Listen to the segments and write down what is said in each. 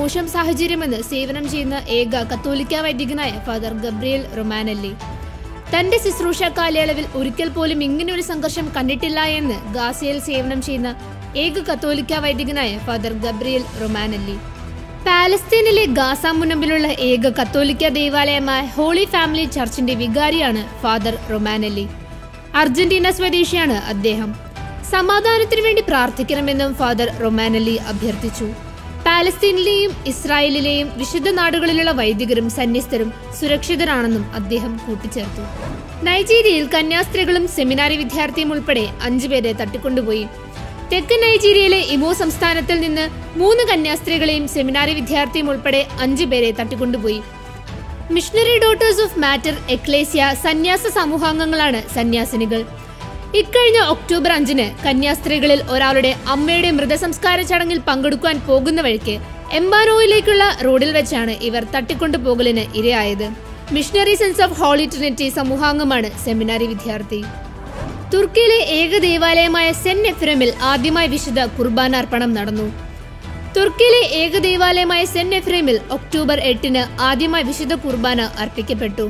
മോശം സാഹചര്യമെന്ന് സേവനം ചെയ്യുന്ന ഏക കത്തോലിക്ക വൈദികനായ ഫാദർ ഗബ്രിയേൽ റൊമാനല്ലി തന്റെ ശുശ്രൂഷ കാലയളവിൽ ഒരിക്കൽ പോലും ഇങ്ങനെയൊരു സംഘർഷം കണ്ടിട്ടില്ല എന്ന് ഗാസയിൽ സേവനം ചെയ്യുന്ന ഏക കത്തോലിക്ക വൈദികനായ ഫാദർ ഗബ്രിയേൽ റൊമാനല്ലി പാലസ്തീനിലെ ഗാസ മുനമ്പിലുള്ള ഏക കത്തോലിക്ക ദേവാലയമായ ഹോളി ഫാമിലി ചർച്ചിന്റെ വികാരിയാണ് ഫാദർ റൊമാനല്ലി അർജന്റീന സ്വദേശിയാണ് അദ്ദേഹം സമാധാനത്തിനു വേണ്ടി പ്രാർത്ഥിക്കണമെന്നും ഫാദർ റൊമാനല്ലി അഭ്യർത്ഥിച്ചു പാലസ്തീനിലെയും ഇസ്രായേലിലെയും വിശുദ്ധ നാടുകളിലുള്ള വൈദികരും സന്യസ്തരും സുരക്ഷിതരാണെന്നും അദ്ദേഹം കൂട്ടിച്ചേർത്തു നൈജീരിയയിൽ കന്യാസ്ത്രീകളും സെമിനാരി വിദ്യാർത്ഥിയും ഉൾപ്പെടെ അഞ്ചുപേരെ തട്ടിക്കൊണ്ടുപോയി തെക്കൻ നൈജീരിയയിലെ ഇമോ സംസ്ഥാനത്തിൽ നിന്ന് മൂന്ന് കന്യാസ്ത്രീകളെയും സെമിനാരി വിദ്യാർത്ഥിയും ഉൾപ്പെടെ അഞ്ചുപേരെ തട്ടിക്കൊണ്ടുപോയി Missionary Daughters of Mater Ecclesiae സന്യാസ സമൂഹാംഗങ്ങളാണ് സന്യാസിനികൾ ഇക്കഴിഞ്ഞ ഒക്ടോബർ അഞ്ചിന് കന്യാസ്ത്രീകളിൽ ഒരാളുടെ അമ്മയുടെ മൃതസംസ്കാര ചടങ്ങിൽ പങ്കെടുക്കാൻ പോകുന്ന വഴിക്ക് എംബാനോയിലേക്കുള്ള റോഡിൽ വെച്ചാണ് ഇവർ തട്ടിക്കൊണ്ടുപോകലിന് ഇരയായത് Missionary Sons of Holy Trinity സമൂഹാംഗമാണ് സെമിനാരി വിദ്യാർത്ഥി തുർക്കിയിലെ ഏക ദേവാലയമായ സെന്റ് എഫ്രമിൽ ആദ്യമായി വിശുദ്ധ കുർബാന അർപ്പണം നടന്നു തുർക്കിയിലെ ഏക ദേവാലയമായ സെന്റ് എഫ്രേമിൽ ഒക്ടോബർ എട്ടിന് ആദ്യമായി വിശുദ്ധ കുർബാന അർപ്പിക്കപ്പെട്ടു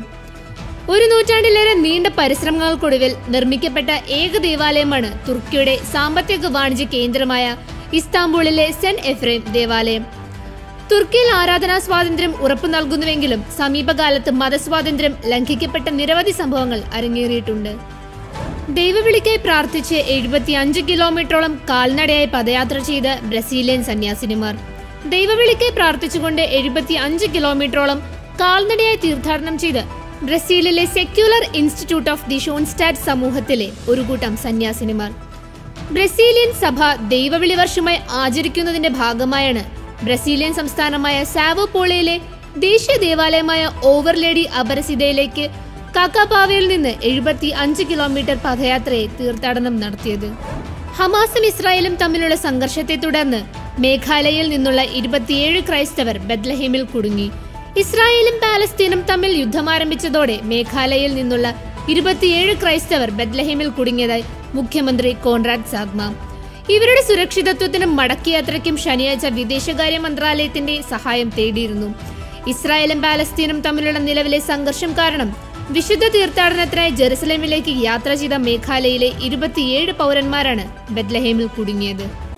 ഒരു നൂറ്റാണ്ടിലേറെ നീണ്ട പരിശ്രമങ്ങൾക്കൊടുവിൽ നിർമ്മിക്കപ്പെട്ട ഏക ദേവാലയമാണ് തുർക്കിയുടെ സാമ്പത്തിക വാണിജ്യ കേന്ദ്രമായ ഇസ്താംബൂളിലെ സെന്റ് എഫ്രേം ദേവാലയം തുർക്കിയിൽ ആരാധനാ സ്വാതന്ത്ര്യം ഉറപ്പു നൽകുന്നുവെങ്കിലും സമീപകാലത്ത് മതസ്വാതന്ത്ര്യം ലംഘിക്കപ്പെട്ട നിരവധി സംഭവങ്ങൾ അരങ്ങേറിയിട്ടുണ്ട് ദൈവവിളിക്കായി പ്രാർത്ഥിച്ച് എഴുപത്തി അഞ്ച് കിലോമീറ്ററോളം കാൽനടയായി പദയാത്ര ചെയ്ത ബ്രസീലിയൻ സന്യാസിനിമാർ ദൈവവിളിക്കായി പ്രാർത്ഥിച്ചുകൊണ്ട് എഴുപത്തി അഞ്ച് കിലോമീറ്ററോളം കാൽനടയായി തീർത്ഥാടനം ചെയ്ത് ബ്രസീലിലെ Secular Institute of the Schoenstatt സമൂഹത്തിലെ ഒരു കൂട്ടം സന്യാസിനിമാർ ബ്രസീലിയൻ സഭ ദൈവവിളി വർഷമായി ആചരിക്കുന്നതിന്റെ ഭാഗമായാണ് ബ്രസീലിയൻ സംസ്ഥാനമായ സാവോ പോളയിലെ ദേശീയ ദേവാലയമായ ഓവർലേഡി അപരസിതയിലേക്ക് കാക്കാപാവയിൽ നിന്ന് എഴുപത്തി അഞ്ച് കിലോമീറ്റർ പദയാത്രയെ തീർത്ഥാടനം നടത്തിയത് ഹമാസും ഇസ്രായേലും തമ്മിലുള്ള സംഘർഷത്തെ തുടർന്ന് മേഘാലയയിൽ നിന്നുള്ള ഇരുപത്തിയേഴ് ക്രൈസ്തവർ ബദ്ലഹേമിൽ കുടുങ്ങി ഇസ്രായേലും പാലസ്തീനും തമ്മിൽ യുദ്ധം ആരംഭിച്ചതോടെ മേഘാലയയിൽ നിന്നുള്ള ഇരുപത്തിയേഴ് ക്രൈസ്തവർ ബദ്ലഹേമിൽ കുടുങ്ങിയതായി മുഖ്യമന്ത്രി കോൺറാഡ് സാഗ്മ ഇവരുടെ സുരക്ഷിതത്വത്തിനും മടക്കയാത്രയ്ക്കും ശനിയാഴ്ച വിദേശകാര്യ മന്ത്രാലയത്തിന്റെ സഹായം തേടിയിരുന്നു ഇസ്രായേലും പാലസ്തീനും തമ്മിലുള്ള നിലവിലെ സംഘർഷം കാരണം വിശുദ്ധ തീർത്ഥാടനത്തിനായി ജെറുസലേമിലേക്ക് യാത്ര ചെയ്ത മേഘാലയയിലെ ഇരുപത്തിയേഴ് പൗരന്മാരാണ് ബദ്ലഹേമിൽ കുടുങ്ങിയത്